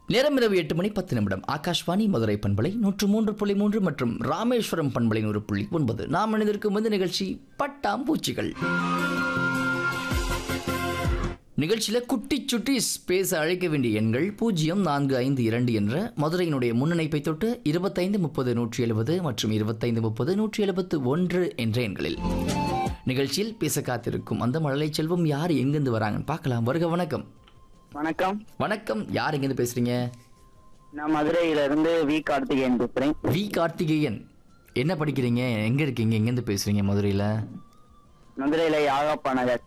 நேரம் இரவு எட்டு மணி பத்து நிமிடம் ஆகாஷ்வாணி மதுரை பண்பலை நூற்று மூன்று புள்ளி மூன்று மற்றும் ராமேஸ்வரம் பண்பலை நூறு புள்ளி ஒன்பது நாம் இணைந்திருக்கும் இந்த நிகழ்ச்சி பட்டாம்பூச்சிகள் நிகழ்ச்சியில் குட்டி சுட்டி பேச அழைக்க வேண்டிய எண்கள் பூஜ்ஜியம் நான்கு ஐந்து இரண்டு என்ற மதுரையினுடைய முன்னணைப்பை தொட்டு இருபத்தைந்து முப்பது நூற்றி எழுபது மற்றும் இருபத்தைந்து முப்பது நூற்றி எழுபத்து ஒன்று என்ற எண்களில் நிகழ்ச்சியில் பேச காத்திருக்கும் அந்த மழலை செல்வம் யார் எங்கிருந்து வராங்கன்னு பார்க்கலாம் வருக வணக்கம் வணக்கம் வணக்கம் யார் எங்கிருந்து பேசுறீங்க நான் மதுரையில இருந்து வி கார்த்திகேயன் பேசுறேன் வி கார்த்திகேயன் என்ன படிக்கிறீங்க எங்க இருக்கீங்க எங்கேருந்து பேசுறீங்க மதுரையில் மதுரையில யாகப்பா நகர்